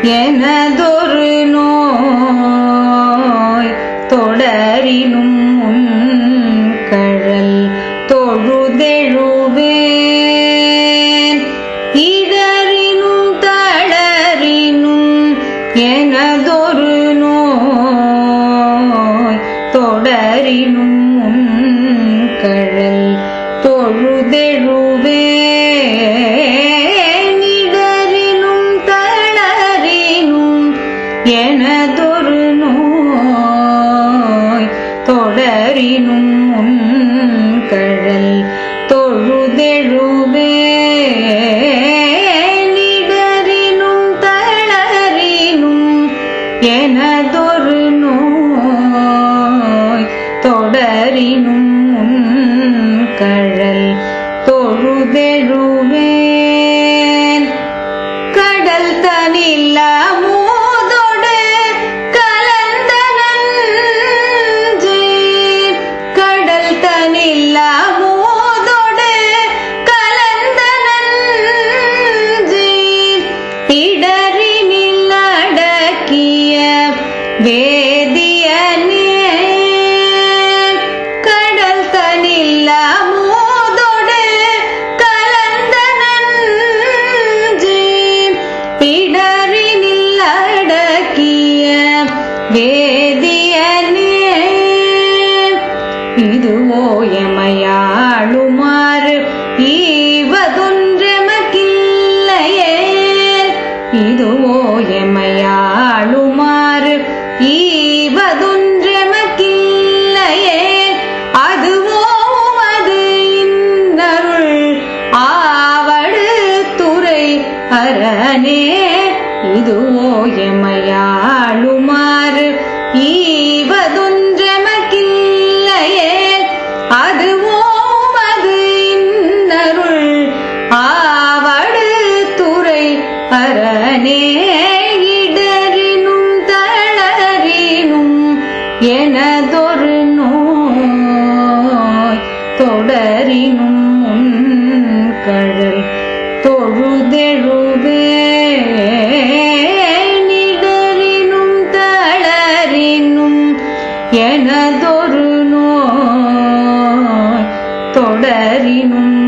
எனதொரு நோய் தொடரினும் உன் கழல் தொழுதெழுவேன் இடரினும் தளரினும் எனதொரு நோய் தொடரினும் உன் கழல் தொழுதெழுவேன் இடரினும் தளரினும் எனதொரு நோய் தொடரினும் உன் கழல் தொழுதெழுவேன் இடரினும் தளரினும் எனதொரு நோய் தொடரினும் உன் கழல் தொழுதெழுவேன் கடல் தனில்ல மூதொடு கலந்த நஞ்சே கடல் தனில்ல மூதொடு கலந்த நஞ்சே இடரினில் அடக்கிய வேதியனே கடல் தனில்ல மூதொடு கலந்த நஞ்சே பிடரினில் அடக்கிய வேதியனே இதுவோ எமையாளுமாறு ஈவதொன்றெமக்கில்லையே இதுவோ எமையாளுமாறு ஈவதொன்றெமக்கில்லையே அதுவோ அது இன்னருள் ஆவடு துறை அரணே இதுவோ எமையாளுமாறு ஈவதொன்றெமக்கில்லையே அதுவோ அது இன்னருள் ஆவடு துறை அரணே இடரினும் தளரினும் எனதொரு நோய் தொடரினும் உன் கழல் தொழுதெழுவேனிடரினும் தளரினும் எனதொரு நோய் தொடரினும்